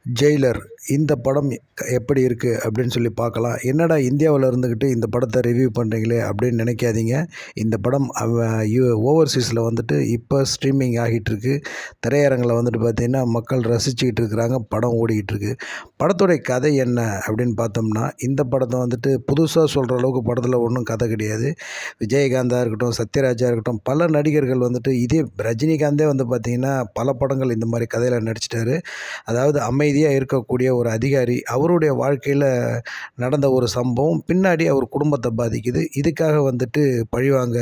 Jailer இந்த படம் எப்படி இருக்குது அப்படின்னு சொல்லி பார்க்கலாம் என்னடா இந்தியாவில் இருந்துக்கிட்டு இந்த படத்தை ரிவ்யூ பண்ணுறீங்களே அப்படின்னு நினைக்காதீங்க இந்த படம் ஓவர்சீஸில் வந்துட்டு இப்போ ஸ்ட்ரீமிங் ஆகிட்டுருக்கு திரையரங்கில் வந்துட்டு பார்த்திங்கன்னா மக்கள் ரசிச்சுக்கிட்டு இருக்கிறாங்க படம் ஓடிக்கிட்டு இருக்கு படத்துடைய கதை என்ன அப்படின்னு பார்த்தோம்னா இந்த படத்தை வந்துட்டு புதுசாக சொல்கிற அளவுக்கு படத்தில் ஒன்றும் கதை கிடையாது விஜயகாந்தாக இருக்கட்டும் சத்யராஜா இருக்கட்டும் பல நடிகர்கள் வந்துட்டு இதே ரஜினிகாந்தே வந்து பார்த்திங்கன்னா பல படங்கள் இந்த மாதிரி கதையில் நடிச்சிட்டாரு அதாவது அமைதியாக இருக்கக்கூடிய ஒரு அதிகாரி அவருடைய வாழ்க்கையில் நடந்த ஒரு சம்பவம் பின்னாடி அவர் குடும்பத்தை பாதிக்குது இதுக்காக வந்துட்டு பழிவாங்க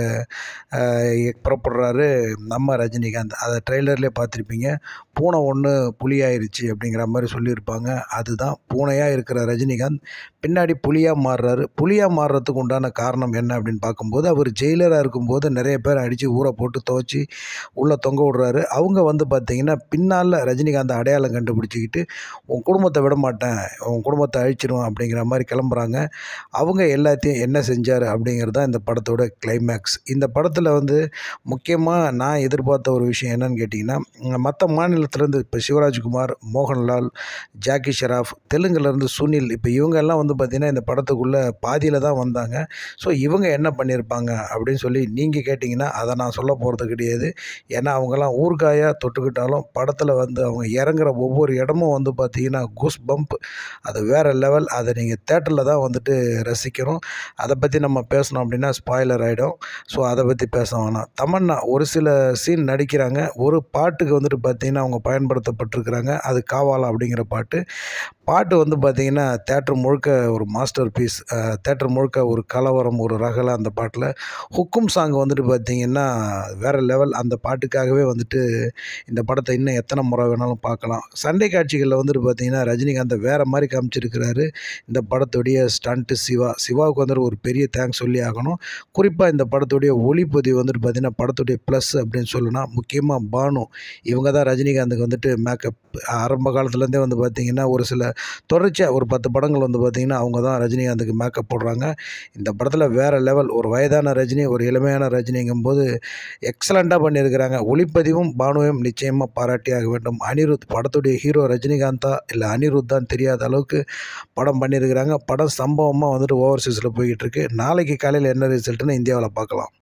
புறப்படுறாரு நம்ம ரஜினிகாந்த் அதை ட்ரெய்லர்லேயே பார்த்துருப்பீங்க பூனை ஒன்று புலியாயிருச்சு அப்படிங்கிற மாதிரி சொல்லியிருப்பாங்க அதுதான் பூனையாக இருக்கிற ரஜினிகாந்த் பின்னாடி புலியாக மாறுறாரு புலியாக மாறுறதுக்கு உண்டான காரணம் என்ன அப்படின்னு பார்க்கும்போது அவர் ஜெயிலராக இருக்கும்போது நிறைய பேர் அடித்து ஊரை போட்டு துவச்சி உள்ளே தொங்க விடுறாரு அவங்க வந்து பார்த்திங்கன்னா பின்னால் ரஜினிகாந்த் அடையாளம் கண்டுபிடிச்சிக்கிட்டு உன் குடும்பத்தை விட மாட்டேன் உன் குடும்பத்தை அழிச்சிடுவேன் அப்படிங்கிற மாதிரி கிளம்புறாங்க அவங்க எல்லாத்தையும் என்ன செஞ்சார் அப்படிங்கிறது தான் இந்த படத்தோட கிளைமேக்ஸ் இந்த படத்தில் வந்து முக்கியமாக நான் எதிர்பார்த்த ஒரு விஷயம் என்னன்னு கேட்டிங்கன்னா மற்ற மாநிலத்திலேருந்து இப்போ சிவராஜ்குமார் மோகன்லால் ஜாக்கி ஷெராஃப் தெலுங்குலேருந்து சுனில் இப்போ இவங்க எல்லாம் வந்து பார்த்திங்கன்னா இந்த படத்துக்குள்ளே பாதியில் தான் வந்தாங்க ஸோ இவங்க என்ன பண்ணியிருப்பாங்க அப்படின்னு சொல்லி நீங்கள் கேட்டிங்கன்னா அதை நான் சொல்ல போகிறது கிடையாது ஏன்னா அவங்கெல்லாம் ஊர்காயாக தொட்டுக்கிட்டாலும் படத்தில் வந்து அவங்க இறங்குற ஒவ்வொரு இடமும் வந்து பார்த்திங்கன்னா குஸ் பம்ப் அது வேறு லெவல் அதை நீங்கள் தேட்டரில் தான் வந்துட்டு ரசிக்கணும் அதை பற்றி நம்ம பேசணும் அப்படின்னா ஸ்பாய்லர் ஆகிடும் ஸோ அதை பற்றி பேச வேணாம் தமன்னா ஒரு சில சீன் நடிக்கிறாங்க ஒரு பாட்டுக்கு வந்துட்டு பார்த்திங்கன்னா அவங்க பயன்படுத்தப்பட்டிருக்கிறாங்க அது காவாலா அப்படிங்கிற பாட்டு பாட்டு வந்து பார்த்திங்கன்னா தேட்டர் முழுக்க ஒரு மாஸ்டர் பீஸ் தேட்டர் முழுக்க ஒரு கலவரம் ஒரு ரகலை அந்த பாட்டில் ஹுக்கும் சாங் வந்துட்டு பார்த்திங்கன்னா வேறு லெவல் அந்த பாட்டுக்காகவே வந்துட்டு இந்த படத்தை இன்னும் எத்தனை முறை வேணாலும் பார்க்கலாம் சண்டை காட்சிகளில் வந்துட்டு பார்த்திங்கன்னா ரஜினிகாந்தை வேறு மாதிரி காமிச்சிருக்கிறாரு இந்த படத்துடைய ஸ்டண்ட்டு சிவா சிவாவுக்கு வந்துட்டு ஒரு பெரிய தேங்க்ஸ் சொல்லி ஆகணும் குறிப்பாக இந்த படத்துடைய ஒளிப்பதிவு வந்துட்டு பார்த்திங்கன்னா படத்துடைய ப்ளஸ் அப்படின்னு சொல்லணும் முக்கியமாக பானு இவங்க தான் ரஜினிகாந்துக்கு வந்துட்டு மேக்கப் ஆரம்ப காலத்துலேருந்தே வந்து பார்த்திங்கன்னா ஒரு சில தொடர்ச்சியாக ஒரு பத்து படங்கள் வந்து பார்த்திங்கன்னா அவங்க தான் ரஜினிகாந்துக்கு மேக்கப் போடுறாங்க இந்த படத்தில் வேறு லெவல் ஒரு வயதான ரஜினி ஒரு இளமையான ரஜினிங்கும்போது எக்ஸலண்ட்டாக பண்ணியிருக்கிறாங்க ஒளிப்பதிவும் பானுவையும் நிச்சயமாக பாராட்டியாக வேண்டும் அனிருத் படத்துடைய ஹீரோ ரஜினிகாந்தா இல்லை அனிருத் தான் தெரியாத அளவுக்கு படம் பண்ணியிருக்கிறாங்க படம் சம்பவமாக வந்துட்டு ஓவர்சீஸில் போய்கிட்டு இருக்கு நாளைக்கு காலையில் என்ன ரிசல்ட்டுன்னு இந்தியாவில் பார்க்கலாம்